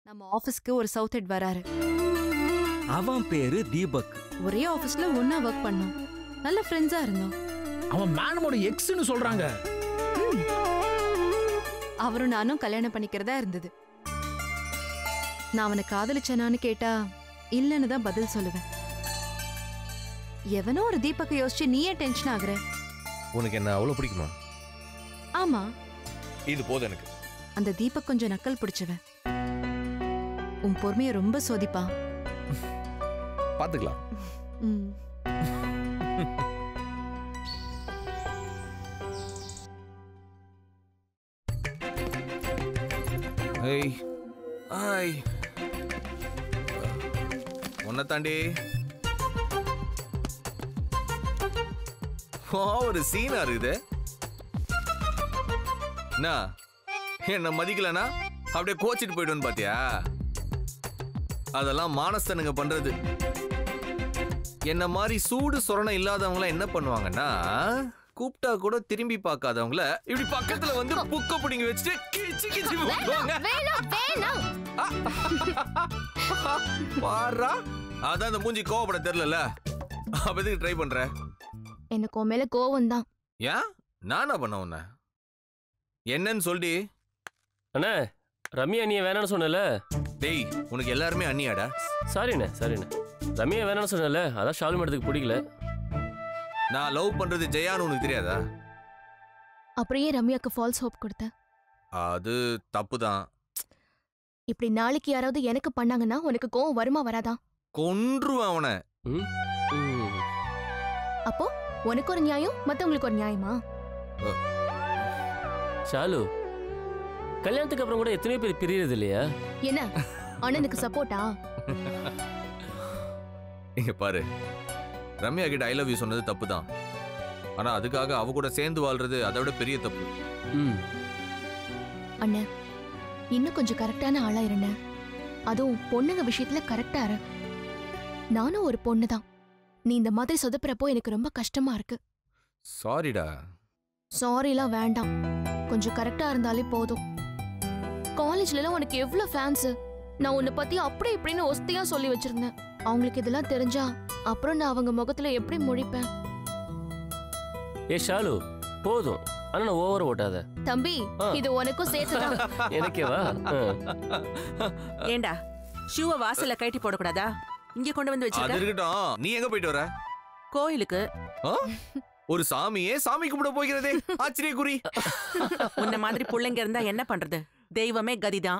நம்ம ஆபீஸ்க்கு ஒரு சவுத் ஹெட் வராரு அவன் பேரு தீபக் ஒரே ஆபீஸ்ல ஒண்ணா ஒர்க் பண்ணோம் நல்ல ஃப்ரெண்ட்ஸா இருந்தோம் அவன் மேடமோட எக்ஸ்னு சொல்றாங்க அவரும் நானும் கல்யாணம் பண்ணிக்கிறதா இருந்தது நான் அவனை காதலிச்சேனான்னு கேட்டா இல்லைன்னு தான் பதில் சொல்லுவேன் எவனோ ஒரு தீபக்கை யோசிச்சு நீயே டென்ஷன் ஆகுற உனக்கு என்ன அவ்வளவு பிடிக்குமா ஆமா இது போதும் எனக்கு அந்த தீபக் கொஞ்சம் நக்கல் பிடிச்சவன் உன் பொறுமையை ரொம்ப சோதிப்பான் பாத்துக்கலாம் ம். ஐய் ஐய் உன்னை தாண்டி ஓ ஒரு சீனா இருக்குது என்ன என்ன மதிக்கலனா அப்படியே கோச்சிட்டு போயிடுவேன்னு பாத்தியா அதெல்லாம் மானஸ்தனுங்க பண்றது என்ன மாதிரி சூடு சொரணம் இல்லாதவங்களாம் என்ன பண்ணுவாங்கன்னா கூப்பிட்டா கூட திரும்பி பார்க்காதவங்கள இப்படி பக்கத்துல வந்து புக்க பிடிங்க வச்சுட்டு கிச்சு கிச்சு போடுவாங்க பாரா அதான் அந்த மூஞ்சி கோவப்பட தெரியல அப்ப எதுக்கு ட்ரை பண்ற எனக்கு உன் மேல கோவம் தான் ஏன் நானா பண்ண உன்ன என்னன்னு சொல்லி அண்ணே ரம்யா நீ வேணாம்னு சொன்னல டேய் உனக்கு எல்லாருமே அண்ணியாடா சாரிண்ணே சாரிண்ணே ரம்யா வேணாம்னு சொன்னல அதான் ஷாலு மேடத்துக்கு பிடிக்கல நான் லவ் பண்றது ஜெயான்னு உனக்கு தெரியாதா அப்புறம் ஏன் ரம்யாக்கு ஃபால்ஸ் ஹோப் கொடுத்த அது தப்பு தான் இப்படி நாளைக்கு யாராவது எனக்கு பண்ணாங்கன்னா உனக்கு கோவம் வருமா வராதா கொன்றுவேன் அவனை ம் ம். அப்போ உனக்கு ஒரு நியாயம் மத்தவங்களுக்கு ஒரு நியாயமா ஷாலு கல்யாணத்துக்கு அப்புறம் கூட எத்தனையோ பேர் பிரியறது இல்லையா என்ன அண்ணனுக்கு சப்போர்ட்டா இங்க பாரு ரம்யா கிட்ட ஐ லவ் யூ சொன்னது தப்பு தான் ஆனா அதுக்காக அவ கூட சேர்ந்து வாழ்றது அதை விட பெரிய தப்பு ம் அண்ணன் இன்னும் கொஞ்சம் கரெக்டான ஆளா இருண்ண அதுவும் பொண்ணுங்க விஷயத்துல கரெக்டா இரு நானும் ஒரு பொண்ணு தான் நீ இந்த மாதிரி சொதப்புறப்போ எனக்கு ரொம்ப கஷ்டமா இருக்கு சாரிடா சாரிலாம் வேண்டாம் கொஞ்சம் கரெக்டா இருந்தாலே போதும் காலேஜ்ல எல்லாம் உனக்கு எவ்வளவு ஃபேன்ஸ் நான் உன்னை பத்தி அப்படி இப்படின்னு ஒஸ்தியா சொல்லி வச்சிருந்தேன் அவங்களுக்கு இதெல்லாம் தெரிஞ்சா அப்புறம் நான் அவங்க முகத்துல எப்படி முழிப்பேன் ஏ ஷாலு போதும் ஆனா நான் ஓவர் ஓட்டாத தம்பி ஆ. இது உனக்கும் சேர்த்துதான் எனக்கேவா ஆ. ஏண்டா ஷூவை வாசல்ல கட்டி போடக்கூடாதா இங்க கொண்டு வந்து அது வச்சிருக்க இருக்கட்டும் நீ எங்க போயிட்டு வர கோயிலுக்கு ஆ? ஒரு சாமியே சாமி கும்பிட போகிறதே ஆச்சரிய குறி உன்ன மாதிரி புள்ளைங்க இருந்தா என்ன பண்றது தெய்வமே கதிதான்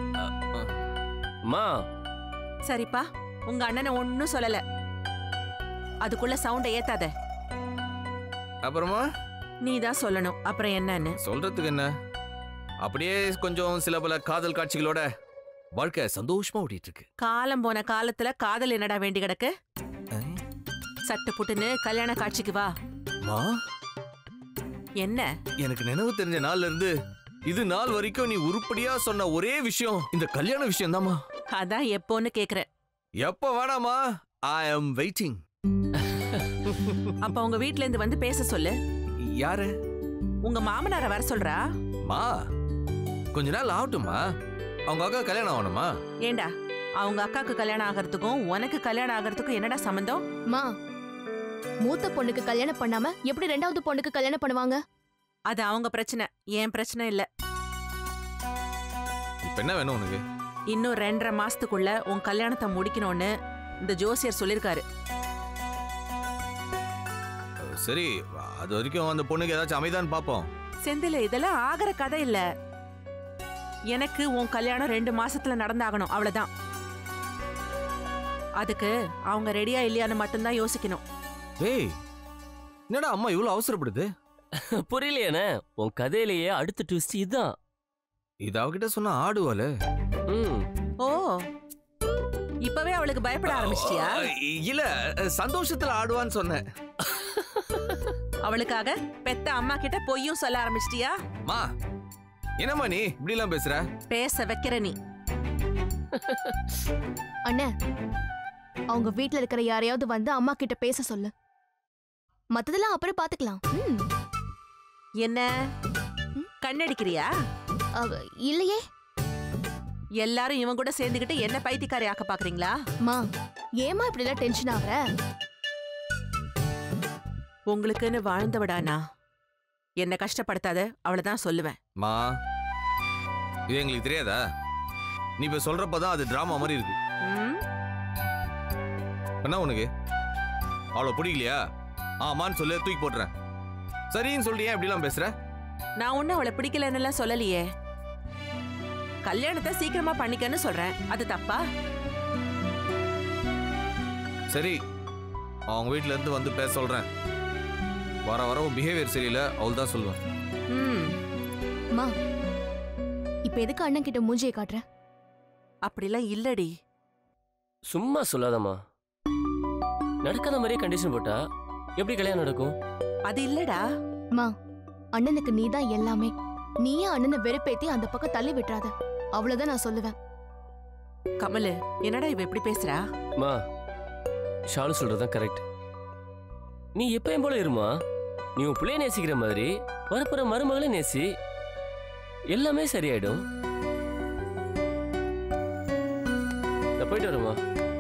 அம்மா சரிப்பா உங்க அண்ணனை ஒன்னும் சொல்லல அதுக்குள்ள சவுண்ட ஏத்தாத அப்புறமா நீ தான் சொல்லணும் அப்புறம் என்னன்னு சொல்றதுக்கு என்ன அப்படியே கொஞ்சம் சில பல காதல் காட்சிகளோட வாழ்க்கை சந்தோஷமா ஓடிட்டு இருக்கு காலம் போன காலத்துல காதல் என்னடா வேண்டி கிடக்கு ஐ, சட்டு புட்டுன்னு கல்யாண காட்சிக்கு வா மா என்ன எனக்கு நினைவு தெரிஞ்ச நாள்ல இருந்து இது நாள் வரைக்கும் நீ உருப்படியா சொன்ன ஒரே விஷயம் இந்த கல்யாண விஷயம் தாமா அதான் எப்போன்னு கேக்குறேன் எப்ப வேணாமா ஐ அம் வெயிட்டிங் அப்ப உங்க வீட்ல இருந்து வந்து பேச சொல்லு யாரு உங்க மாமனார வர சொல்றா மா கொஞ்ச நாள் ஆகட்டுமா அவங்க அக்கா கல்யாணம் ஆகணுமா ஏண்டா அவங்க அக்காக்கு கல்யாணம் ஆகிறதுக்கும் உனக்கு கல்யாணம் ஆகிறதுக்கும் என்னடா சம்மந்தம் மா மூத்த பொண்ணுக்கு கல்யாணம் பண்ணாம எப்படி ரெண்டாவது பொண்ணுக்கு கல்யாணம் பண்ணுவாங்க அது அவங்க பிரச்சனை என் பிரச்சனை இல்ல இப்ப என்ன வேணும் உனக்கு இன்னும் ரெண்டரை மாசத்துக்குள்ள உன் கல்யாணத்தை முடிக்கணும்னு இந்த ஜோசியர் சொல்லிருக்காரு அஹ், சரி அது வரைக்கும் அந்த பொண்ணுக்கு ஏதாச்சும் அமைதான்னு பாப்போம் செந்தில இதெல்லாம் ஆகிற கதை இல்ல எனக்கு உன் கல்யாணம் ரெண்டு மாசத்துல நடந்தாகணும் அவ்வளவுதான் அதுக்கு அவங்க ரெடியா இல்லையான்னு மட்டும்தான் யோசிக்கணும் ஏய் என்னடா அம்மா இவ்வளவு அவசரப்படுது புரியலையானே உன் கதையிலேயே அடுத்த ட்விஸ்ட் இதுதான் இது அவகிட்ட சொன்னா ஆடுவாள ம் ஓ இப்பவே அவளுக்கு பயப்பட ஆரம்பிச்சிட்டியா இல்ல சந்தோஷத்துல ஆடுவான்னு சொன்னேன் அவளுக்காக பெத்த அம்மா கிட்ட பொய்யும் சொல்ல ஆரம்பிச்சிட்டியா மா என்னம்மா நீ இப்படி எல்லாம் பேசுற பேச வைக்கிற நீ அண்ணே அவங்க வீட்ல இருக்கிற யாரையாவது வந்து அம்மா கிட்ட பேச சொல்லு மத்ததெல்லாம் அப்புறம் பாத்துக்கலாம் ம், என்ன கண்ணடிக்கிறியா அவ- இல்லையே எல்லாரும் இவன் கூட சேர்ந்துக்கிட்டு என்ன பைத்தியக்காரி ஆக்க பாக்குறீங்களா மா ஏமா இப்படி எல்லாம் டென்ஷன் ஆகுற உங்களுக்குன்னு வாழ்ந்தவடானா என்ன கஷ்டப்படுத்தாத அவ்வளவுதான் சொல்லுவேன் மா இது எங்களுக்கு தெரியாதா நீ இப்ப சொல்றப்பதான் அது டிராமா மாதிரி இருக்கு ம்? என்ன உனக்கு அவளை பிடிக்கலையா ஆமான்னு சொல்லு தூக்கி போட்டுறேன் சரின்னு சொல்லிட்டு ஏன் இப்படிலாம் பேசுற நான் ஒன்னும் அவளை பிடிக்கலன்னு எல்லாம் சொல்லலையே கல்யாணத்தை சீக்கிரமா பண்ணிக்கன்னு சொல்றேன் அது தப்பா சரி அவங்க வீட்ல இருந்து வந்து பேச சொல்றேன் வர வர உன் பிஹேவியர் சரியில்லை அவள் தான் சொல்லுவேன் ம் மா இப்ப எதுக்கு அண்ணன் கிட்ட மூஞ்சியை காட்டுற அப்படிலாம் இல்லடி சும்மா சொல்லாதம்மா நடக்காத மாதிரியே கண்டிஷன் போட்டா எப்படி கல்யாணம் நடக்கும் அது இல்லடா மா அண்ணனுக்கு நீதான் எல்லாமே நீயே அண்ணனை வெறுப்பேத்தி அந்த பக்கம் தள்ளி விட்டுறாத அவ்வளவுதான் நான் சொல்லுவேன் கமலு என்னடா இவ இப்படி பேசுறா மா ஷாலு சொல்றதுதான் கரெக்ட் நீ எப்பயும் போல இருமா நீ உன் பிள்ளைய நேசிக்கிற மாதிரி வரப்போற மருமகளை நேசி எல்லாமே சரியாயிடும் நான் போயிட்டு வரேம்மா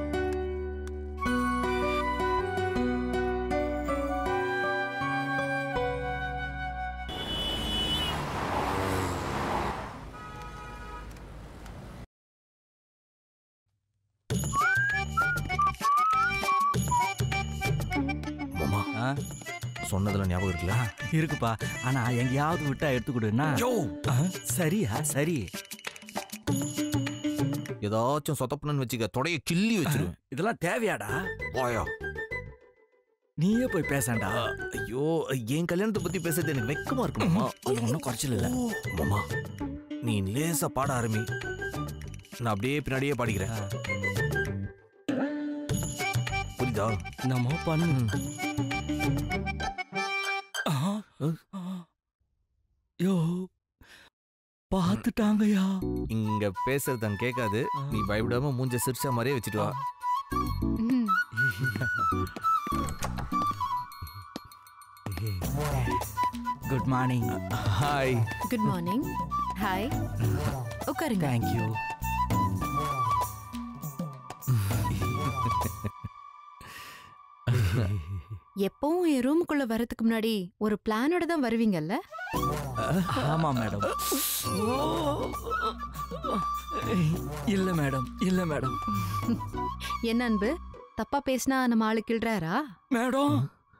மாமா ஆ, சொன்னதுல ஞாபகம் இருக்குல்ல இருக்குப்பா ஆனா எங்கேயாவது விட்டா எடுத்துக்கொடுனா சரியா சரி ஏதாச்சும் சொதப்பணும்னு வச்சுக்க தொடைய கிள்ளி வச்சிருவேன் இதெல்லாம் தேவையாடா வாயா நீயே போய் பேசண்டா ஐயோ என் கல்யாணத்தை பத்தி பேசுறது எனக்கு வெக்கமா இருக்குமா அது ஒன்றும் குறைச்சல் இல்ல மாமா நீ லேசா பாட ஆரம்பி நான் அப்படியே பின்னாடியே பாடிக்கிறேன் புரியுதா நம்ம பண்ணு ஆ, ஆ. யோ பார்த்துட்டாங்கயா இங்க பேசுறது அங்க கேட்காது நீ பயப்படாம மூஞ்ச சிரிச்ச மாதிரியே வச்சுட்டு வா ம், good morning hi good morning hi உட்காருங்க தேங்க்யூ எப்பவும் என் ரூமுக்குள்ள வரதுக்கு முன்னாடி ஒரு பிளானோட தான் வருவீங்கல்ல ஆமா மேடம் இல்ல மேடம் இல்ல மேடம் என்ன அன்பு தப்பா பேசினா நம்ம ஆளு கிள்றாரா மேடம்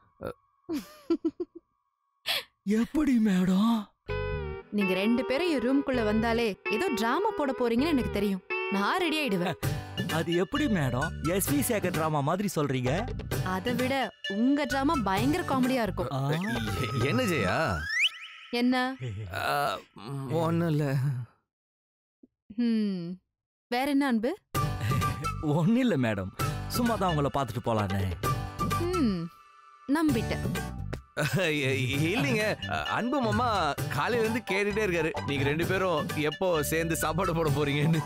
எப்படி மேடம் நீங்க ரெண்டு பேரும் என் ரூமுக்குள்ள வந்தாலே ஏதோ டிராமா போட போறீங்கன்னு எனக்கு தெரியும் நான் ரெடி ஆயிடுவேன் அது எப்படி மேடம் எஸ்வி சேகர் டிராமா மாதிரி சொல்றீங்க அதை விட உங்க டிராமா பயங்கர காமெடியா இருக்கும் ஆ, எ- என்ன ஜெயா என்ன ஒன்னும் இல்ல ஹம், வேற என்ன அன்பு ஒண்ணும் இல்ல மேடம் சும்மா தான் உங்களை பார்த்துட்டு போலான்னு ஹம், நம்பிட்டேன் இல்லைங்க அன்பு மாமா காலையில இருந்து கேட்டுட்டே இருக்காரு நீங்க ரெண்டு பேரும் எப்போ சேர்ந்து சாப்பாடு போட போறீங்கன்னு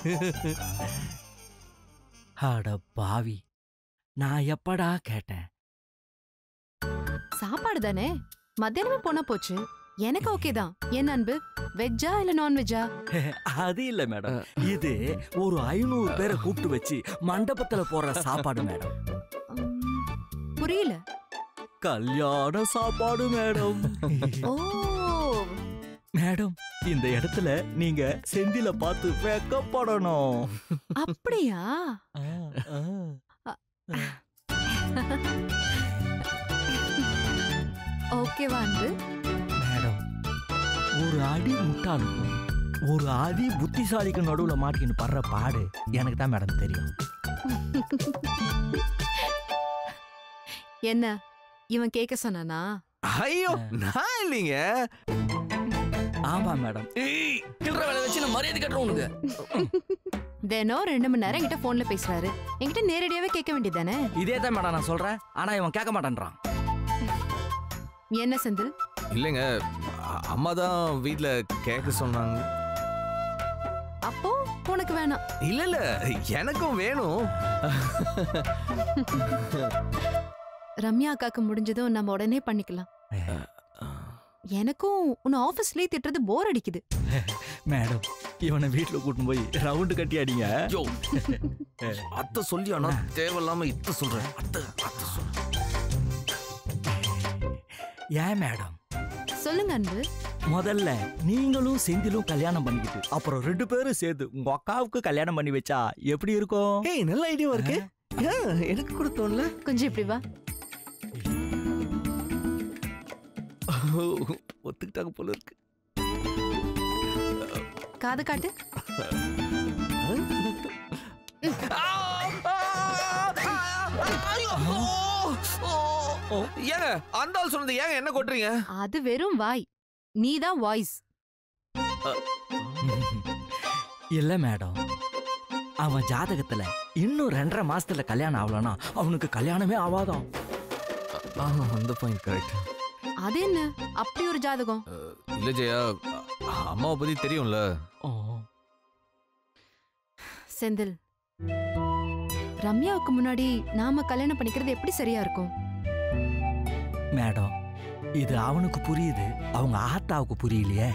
அட பாவி நான் எப்படா கேட்டேன் சாப்பாடு தானே மத்தியானமே போனா போச்சு எனக்கு ஓகே தான் என்ன அன்பு வெஜ்ஜா இல்ல நான்வெஜ்ஜா அது இல்ல மேடம் இது ஒரு ஐநூறு பேரை கூப்பிட்டு வச்சு மண்டபத்துல போடுற சாப்பாடு மேடம் உம், புரியல கல்யாண சாப்பாடு மேடம் ஓ மேடம் இந்த இடத்துல நீங்க செந்தில பார்த்து வெக்கப்படணும் அப்படியா ஆ, ஆ. ஓகேவா அன்பு மேடம் ஒரு அடி முட்டாளுக்கும் ஒரு அதி புத்திசாலிக்கு நடுவுல மாட்டிக்கின்னு படுற பாடு எனக்கு தான் மேடம் தெரியும் என்ன இவன் கேட்க சொன்னானா ஐயோ நான் இல்லைங்க ஆமா மேடம் தினம் ரெண்டு மணி நேரம் என்கிட்ட போன்ல பேசுறாரு என்கிட்ட நேரடியாவே கேட்க வேண்டியதானே இதே தான் மேடம் நான் சொல்றேன் ஆனா இவன் கேட்க மாட்டேன்றான் என்ன செந்தில் இல்லைங்க அ- அம்மா தான் வீட்ல கேட்க சொன்னாங்க அப்போ உனக்கு வேணாம் இல்ல இல்ல எனக்கும் வேணும் ரம்யா அக்காக்கு முடிஞ்சதும் நம்ம உடனே பண்ணிக்கலாம் எனக்கும் உன்னை ஆபீஸ்லயே திட்டுறது போர் அடிக்குது மேடம் இவனை வீட்டுல கூட்டின்னு போய் ரவுண்டு கட்டி அடிங்க யோ அத்தை சொல்லி ஆனா தேவையில்லாம இத்த சொல்றேன் அத்தை அத்தை சொல்றேன் ஏன் மேடம் சொல்லுங்க அன்பு முதல்ல நீங்களும் செந்திலும் கல்யாணம் பண்ணிக்கிட்டு அப்புறம் ரெண்டு பேரும் சேர்த்து உங்க அக்காவுக்கு கல்யாணம் பண்ணி வச்சா எப்படி இருக்கும் ஏய் நல்ல ஐடியா இருக்கு ஏன், எனக்கு கூட தோணல கொஞ்சம் இப்படி வா ஒத்துக்கிட்டாங்க போல இருக்கு காது காட்டு ஏங்க அந்த ஆள் சொன்னது ஏங்க என்ன கொட்டுறீங்க அது வெறும் வாய் நீதான் வாய்ஸ் இல்ல மேடம் அவன் ஜாதகத்துல இன்னும் ரெண்டரை மாசத்துல கல்யாணம் ஆகலனா அவனுக்கு கல்யாணமே ஆவாதான் அந்த பாயிண்ட் கரெக்ட் அது என்ன அப்படி ஒரு ஜாதகம் இல்ல ஜெயா அ- அம்மாவை பத்தி தெரியும்ல ஓ, செந்தில் ரம்யாவுக்கு முன்னாடி நாம கல்யாணம் பண்ணிக்கிறது எப்படி சரியா இருக்கும் மேடம் இது அவனுக்கு புரியுது அவங்க ஆத்தாவுக்கு புரியலையே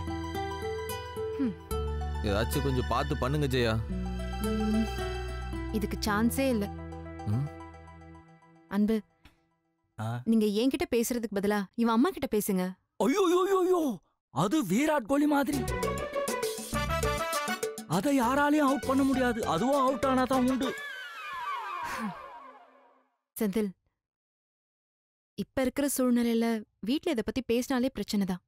ஏதாச்சும் கொஞ்சம் பார்த்து பண்ணுங்க ஜெயா ம், இதுக்கு சான்ஸே இல்ல ம்? அன்பு ஆ? நீங்க என்கிட்ட பேசுறதுக்கு பதிலா இவன் அம்மா கிட்ட பேசுங்க ஐயோ ஐயோ, ஐயோ, ஐயோ அது விராட் கோலி மாதிரி அதை யாராலையும் அவுட் பண்ண முடியாது அதுவும் அவுட் ஆனா தான் உண்டு செந்தில் இப்ப இருக்கிற சூழ்நிலையில வீட்ல இத பத்தி பேசினாலே பிரச்சனை தான்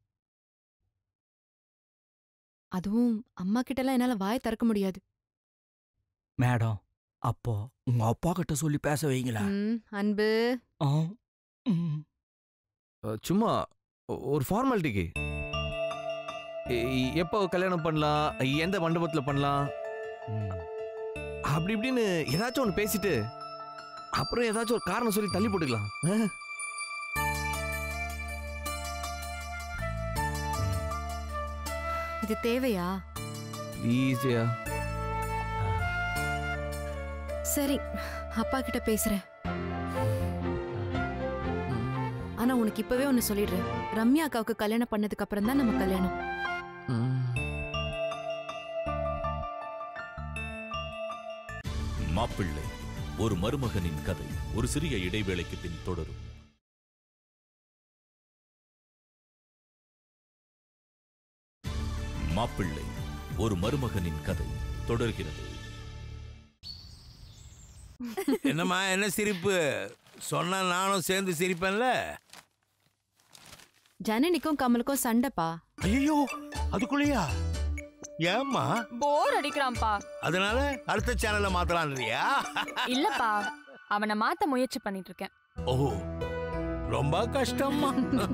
அதுவும் அம்மா கிட்ட எல்லாம் என்னால வாய் திறக்க முடியாது மேடம் அப்போ உங்க அப்பா கிட்ட சொல்லி பேச வைங்களேன் ம், அன்பு ஆ, ம். அ, சும்மா ஒ- ஒரு ஃபார்மாலிட்டிக்கு எப்போ கல்யாணம் பண்ணலாம் எந்த மண்டபத்துல பண்ணலாம் ம். அப்படி இப்படின்னு ஏதாச்சும் ஒன்று பேசிட்டு அப்புறம் ஏதாச்சும் ஒரு காரணம் சொல்லி தள்ளி போட்டுக்கலாம் ஆ? இது தேவையா ப்ளீஸ் ஜெயா சரி அப்பா கிட்ட பேசுறேன் ஆனா உனக்கு இப்பவே ஒன்னு சொல்லிடுறேன் ரம்யா அக்காவுக்கு கல்யாணம் பண்ணதுக்கு அப்புறம் தான் நம்ம கல்யாணம் மாப்பிள்ளை ஒரு மருமகனின் கதை ஒரு சிறிய இடைவேளைக்கு பின் தொடரும் மாப்பிள்ளை ஒரு மருமகனின் கதை தொடர்கிறது என்னம்மா என்ன சிரிப்பு சொன்னா நானும் சேர்ந்து சிரிப்பேன்ல ஜனனிக்கும் கமலுக்கும் சண்டைப்பா ஐயோ அதுக்குள்ளேயா ஏம்மா போர் அடிக்கிறான்ப்பா அதனால அடுத்த சேனல்ல மாத்தலான்றியா இல்லப்பா அவனை மாத்த முயற்சி பண்ணிட்டு இருக்கேன் ஓ ரொம்ப கஷ்டம்மா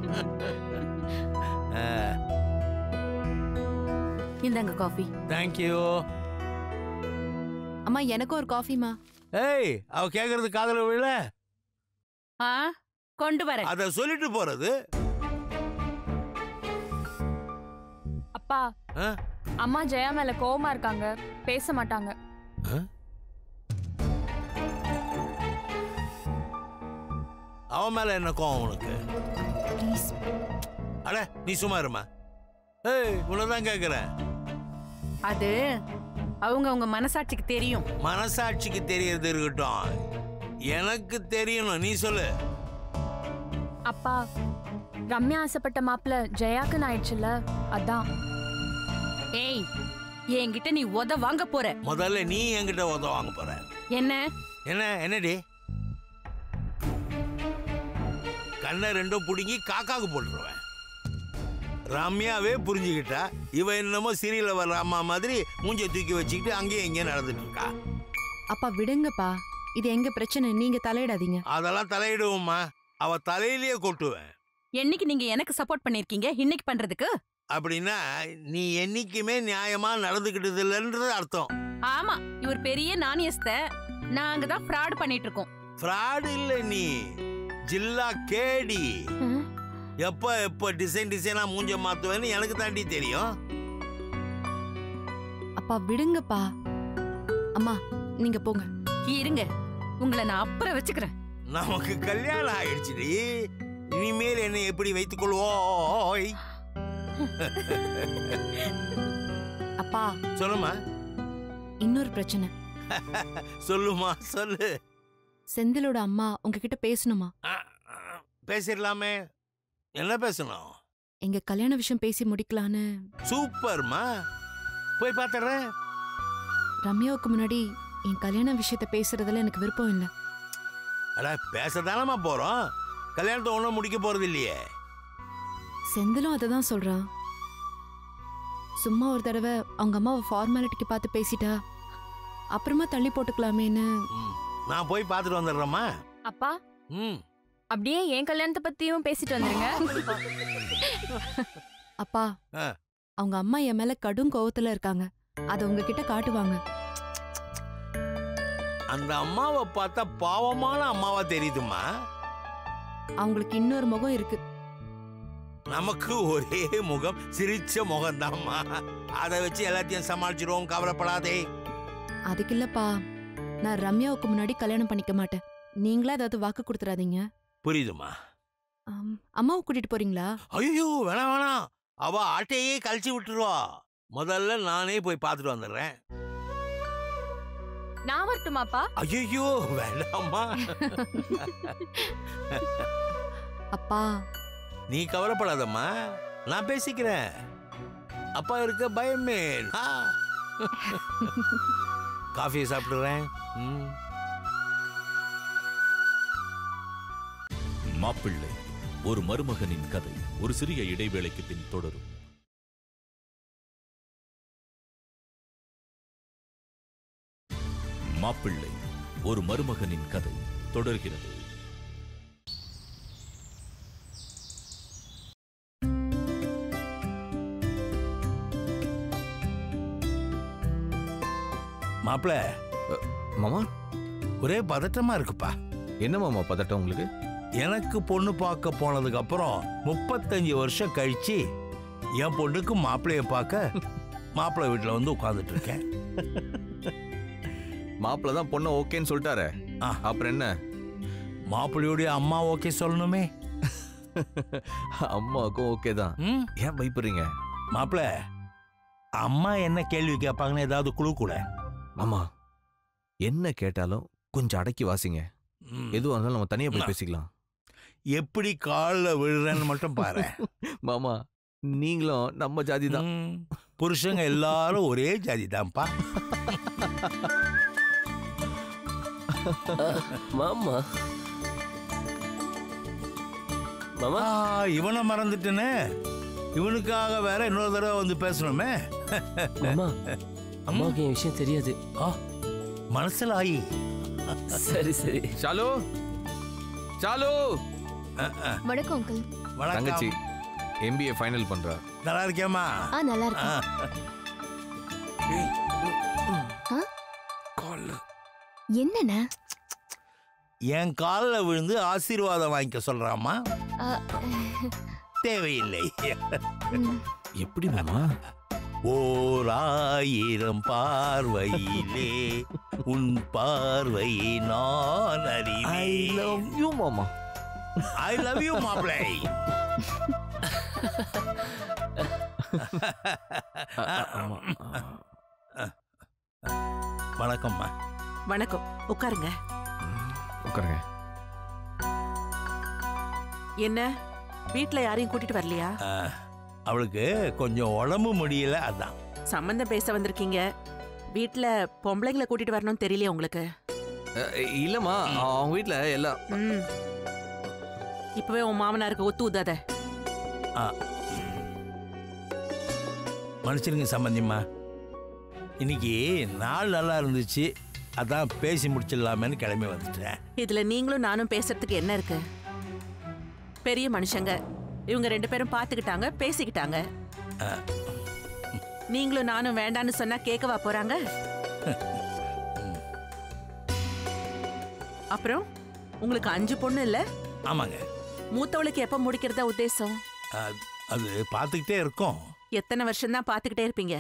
இந்தாங்க காஃபி தேங்க்யூ அம்மா எனக்கும் ஒரு காஃபிமா ஏய் அவ கேக்குறது காதல விழ ஆ கொண்டு வரேன் அத சொல்லிட்டு போறது அப்பா ஆ? அம்மா ஜெயா மேல கோவமா இருக்காங்க பேச மாட்டாங்க அவன் மேல என்ன கோவம் உனக்கு ப்ளீஸ் அட நீ சும்மா இருமா ஏய் உன்னதான் கேக்குறேன் அது அவங்க உங்க மனசாட்சிக்கு தெரியும் மனசாட்சிக்கு தெரியறது இருக்கட்டும் எனக்கு தெரியணும் நீ சொல்லு அப்பா ரம்யா ஆசைப்பட்ட மாப்பிள்ள ஜெயாக்குன்னு ஆயிடுச்சுல அதான் ஏய் என்கிட்ட நீ உத வாங்க போற முதல்ல நீ என்கிட்ட உதவ வாங்க போற என்ன என்ன என்னடி கண்ணை ரெண்டும் புடுங்கி காக்காக்கு போட்டுருவேன் ரம்யாவே புரிஞ்சுக்கிட்டா இவ என்னமோ சீரியல்ல வர்ற அம்மா மாதிரி மூஞ்ச தூக்கி வச்சுக்கிட்டு அங்கேயும் இங்கேயும் நடந்துட்டு இருக்கா அப்பா விடுங்கப்பா இது எங்க பிரச்சனை நீங்க தலையிடாதீங்க அதெல்லாம் தலையிடுவோம்மா அவ தலையிலேயே கொட்டுவேன் என்னைக்கு நீங்க எனக்கு சப்போர்ட் பண்ணிருக்கீங்க இன்னைக்கு பண்றதுக்கு அப்படின்னா நீ என்னைக்குமே நியாயமா நடந்துக்கிட்டது இல்லைன்றது அர்த்தம் ஆமா இவர் பெரிய நாணயஸ்த நாங்க தான் ஃப்ராட் பண்ணிட்டு இருக்கோம் ஃப்ராட் இல்ல நீ ஜில்லா கேடி எப்ப எப்ப டிசைன் டிசைனா மூஞ்ச மாத்துவேன்னு எனக்கு தாண்டி தெரியும் அப்பா விடுங்கப்பா அம்மா நீங்க போங்க இருங்க உங்களை நான் அப்புறம் வச்சுக்கிறேன் நமக்கு கல்யாணம் ஆயிடுச்சுடி இனிமேல் என்னை எப்படி வைத்துக் கொள்வோய் அப்பா சொல்லுமா இன்னொரு பிரச்சனை சொல்லுமா சொல்லு செந்திலோட அம்மா உங்ககிட்ட பேசணுமா பேசிடலாமே என்ன பேசணும் எங்க கல்யாண விஷயம் பேசி முடிக்கலான்னு சூப்பர்மா போய் பார்த்துடுறேன் ரம்யாவுக்கு முன்னாடி என் கல்யாண விஷயத்த பேசுறதுல எனக்கு விருப்பம் இல்லை அட பேசதானமா போறோம் கல்யாணத்தை ஒன்றும் முடிக்க போறது இல்லையே செந்திலும் அதை தான் சொல்றான் சும்மா ஒரு தடவை அவங்க அம்மாவை ஃபார்மாலிட்டிக்கு பார்த்து பேசிட்டா அப்புறமா தள்ளி போட்டுக்கலாமேன்னு நான் போய் பார்த்துட்டு வந்துடுறேம்மா அப்பா ம் அப்படியே என் கல்யாணத்தை பத்தியும் பேசிட்டு வந்துருங்க அப்பா ஆ. அவங்க அம்மா என் மேல கடும் கோவத்துல இருக்காங்க அதை உங்ககிட்ட காட்டுவாங்க அந்த அம்மாவை பார்த்தா பாவமான அம்மாவா தெரியுதுமா அவங்களுக்கு இன்னொரு முகம் இருக்கு நமக்கு ஒரே முகம் சிரிச்ச முகம்தாம்மா அதை வச்சு எல்லாத்தையும் சமாளிச்சிருவோம் கவலைப்படாதே அதுக்கு இல்லப்பா நான் ரம்யாவுக்கு முன்னாடி கல்யாணம் பண்ணிக்க மாட்டேன் நீங்களா ஏதாவது வாக்கு கொடுத்துறாதீங்க புரியுதுமா ஆம், அம்மாவை கூட்டிட்டு போறீங்களா ஐயோ வேணாம் வேணாம் அவ ஆட்டையே கழிச்சு விட்டுருவா முதல்ல நானே போய் பார்த்துட்டு வந்துடுறேன் நான் வரட்டுமாப்பா ஐயோ வேண்டாம்மா அப்பா நீ கவலைப்படாதம்மா நான் பேசிக்கிறேன் அப்பா இருக்க பயமே ஆ. காஃபியை சாப்பிடுறேன் ம் மாப்பிள்ளை ஒரு மருமகனின் கதை ஒரு சிறிய இடைவேளைக்கு பின் தொடரும் மாப்பிள்ளை ஒரு மருமகனின் கதை தொடர்கிறது மாப்பிள மாமா ஒரே பதட்டமா இருக்குப்பா என்ன மாமா பதட்டம் உங்களுக்கு எனக்கு பொண்ணு பார்க்க போனதுக்கு அப்புறம் முப்பத்தஞ்சு வருஷம் கழிச்சு என் பொண்ணுக்கு மாப்பிள்ளைய பார்க்க மாப்பிள்ளை வீட்டில் வந்து உட்காந்துட்டு இருக்கேன் மாப்பிள்ள தான் பொண்ணு ஓகேன்னு சொல்லிட்டாரு அப்புறம் என்ன மாப்பிள்ளையோடைய அம்மா ஓகே சொல்லணுமே அம்மாவுக்கும் ஓகே தான் ஏன் பயப்படுறீங்க மாப்பிள அம்மா என்ன கேள்வி கேட்பாங்கன்னு ஏதாவது குழு கூட மாமா என்ன கேட்டாலும் கொஞ்சம் அடக்கி வாசிங்க எதுவாக இருந்தாலும் நம்ம தனியா போய் நான். பேசிக்கலாம் எப்படி காலில் விழுறேன்னு மட்டும் பாரு மாமா நீங்களும் நம்ம ஜாதி தான் புருஷங்க எல்லாரும் ஒரே ஜாதி தான்ப்பா மாமா மாமா இவனை மறந்துட்டேனே இவனுக்காக வேற இன்னொரு தடவை வந்து பேசணுமே மாமா அம்மாவுக்கு என் விஷயம் தெரியாது மனசுல ஆயி சரி சரி சாலு சாலு வணக்கம் அங்கிள் தங்கச்சி எம்பிஏ ஃபைனல் பண்றா நல்லா இருக்கியாமா ஆ நல்லா இருக்கேன் ஆ? என்னண்ணே என் காலில் விழுந்து ஆசீர்வாதம் வாங்கிக்க சொல்றாமா ஆ, தேவையில்லை ம். எப்படி மாமா ஓர் ஆயிரம் பார்வையிலே உன் பார்வை நான் அறிவேன் ஐ லவ் யூ மாமா ஐ லவ் யூ மாப்பிளை வணக்கம்மா வணக்கம் உட்காருங்க உட்காருங்க என்ன வீட்ல யாரையும் கூட்டிட்டு வரலையா ஆ, அவளுக்கு கொஞ்சம் உடம்பு முடியல அதான் சம்பந்தம் பேச வந்திருக்கீங்க வீட்ல பொம்பளைங்களை கூட்டிட்டு வரணும்னு தெரியலையா உங்களுக்கு அஹ், இல்லம்மா அவங்க வீட்ல எல்லாம் ம் இப்பவே உன் மாமனாருக்கு ஒத்து ஊதாத ஆ. மன்னிச்சிருங்க சம்பந்திம்மா இன்னைக்கு நாள் நல்லா இருந்துச்சு அதான் பேசி முடிச்சிடலாமேன்னு கிளம்பி வந்துட்டேன் இதுல நீங்களும் நானும் பேசுறதுக்கு என்ன இருக்கு பெரிய மனுஷங்க இவங்க ரெண்டு பேரும் பார்த்துக்கிட்டாங்க பேசிக்கிட்டாங்க ஆ. நீங்களும் நானும் வேண்டான்னு சொன்னா கேட்கவா போறாங்க அப்புறம் உங்களுக்கு அஞ்சு பொண்ணு இல்ல ஆமாங்க மூத்தவளுக்கு எப்ப முடிக்கிறதா உத்தேசம் ஆ, அது பார்த்துக்கிட்டே இருக்கோம் எத்தனை வருஷம் தான் பார்த்துக்கிட்டே இருப்பீங்க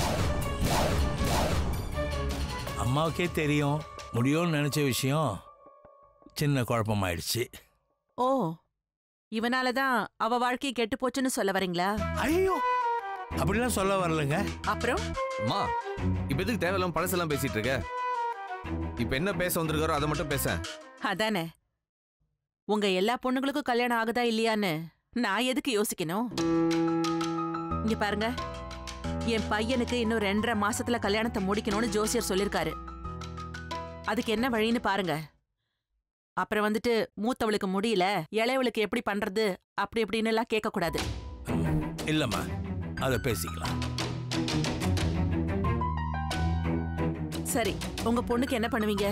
அம்மாவுக்கே தெரியும் முடியும்னு நினச்ச விஷயம் சின்ன குழப்பமாயிடுச்சு ஓ இவனால தான் அவ வாழ்க்கை கெட்டு போச்சுன்னு சொல்ல வரீங்களா ஐயோ அப்படிலாம் சொல்ல வரலங்க அப்புறம் அம்மா இப்ப எதுக்கு தேவையில்லாம பழசெல்லாம் பேசிட்டு இருக்க இப்ப என்ன பேச வந்திருக்காரோ அதை மட்டும் பேச அதானே உங்க எல்லா பொண்ணுங்களுக்கும் கல்யாணம் ஆகுதா இல்லையான்னு நான் எதுக்கு யோசிக்கணும் இங்க பாருங்க என் பையனுக்கு இன்னும் ரெண்டரை மாசத்துல கல்யாணத்தை முடிக்கணும்னு ஜோசியர் சொல்லிருக்காரு அதுக்கு என்ன வழின்னு பாருங்க அப்புறம் வந்துட்டு மூத்தவளுக்கு முடியல இளையவளுக்கு எப்படி பண்றது அப்படி இப்படின்னு எல்லாம் கேட்க கூடாது இல்லம்மா அதை பேசிக்கலாம் சரி உங்க பொண்ணுக்கு என்ன பண்ணுவீங்க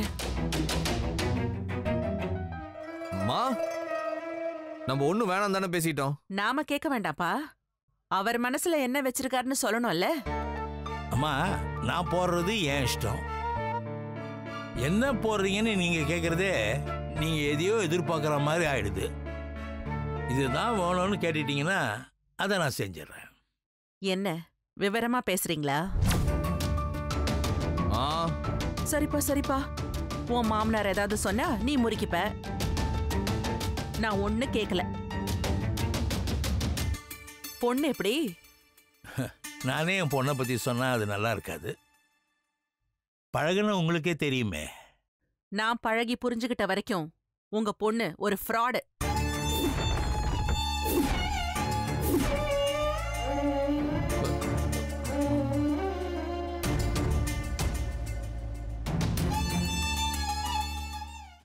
அம்மா நம்ம ஒண்ணும் வேணாம் தானே பேசிட்டோம் நாம கேட்க வேண்டாப்பா அவர் மனசுல என்ன வச்சிருக்காருன்னு சொல்லணும்ல அம்மா நான் போடுறது என் இஷ்டம் என்ன போடுறீங்கன்னு நீங்க கேட்கறதே நீங்க எதையோ எதிர்பார்க்குற மாதிரி ஆயிடுது இதுதான் வேணும்னு கேட்டுட்டீங்கன்னா அதை நான் செஞ்சிடறேன் என்ன விவரமா பேசுறீங்களா ஆ சரிப்பா சரிப்பா உன் மாமனார் ஏதாவது சொன்னா நீ முறிக்கிப்ப நான் ஒண்ணு கேட்கல பொண்ணு எப்படி நானே என் பொண்ணை பற்றி சொன்னால் அது நல்லா இருக்காது பழகுன உங்களுக்கே தெரியுமே நான் பழகி புரிஞ்சுகிட்ட வரைக்கும் உங்க பொண்ணு ஒரு ஃப்ராடு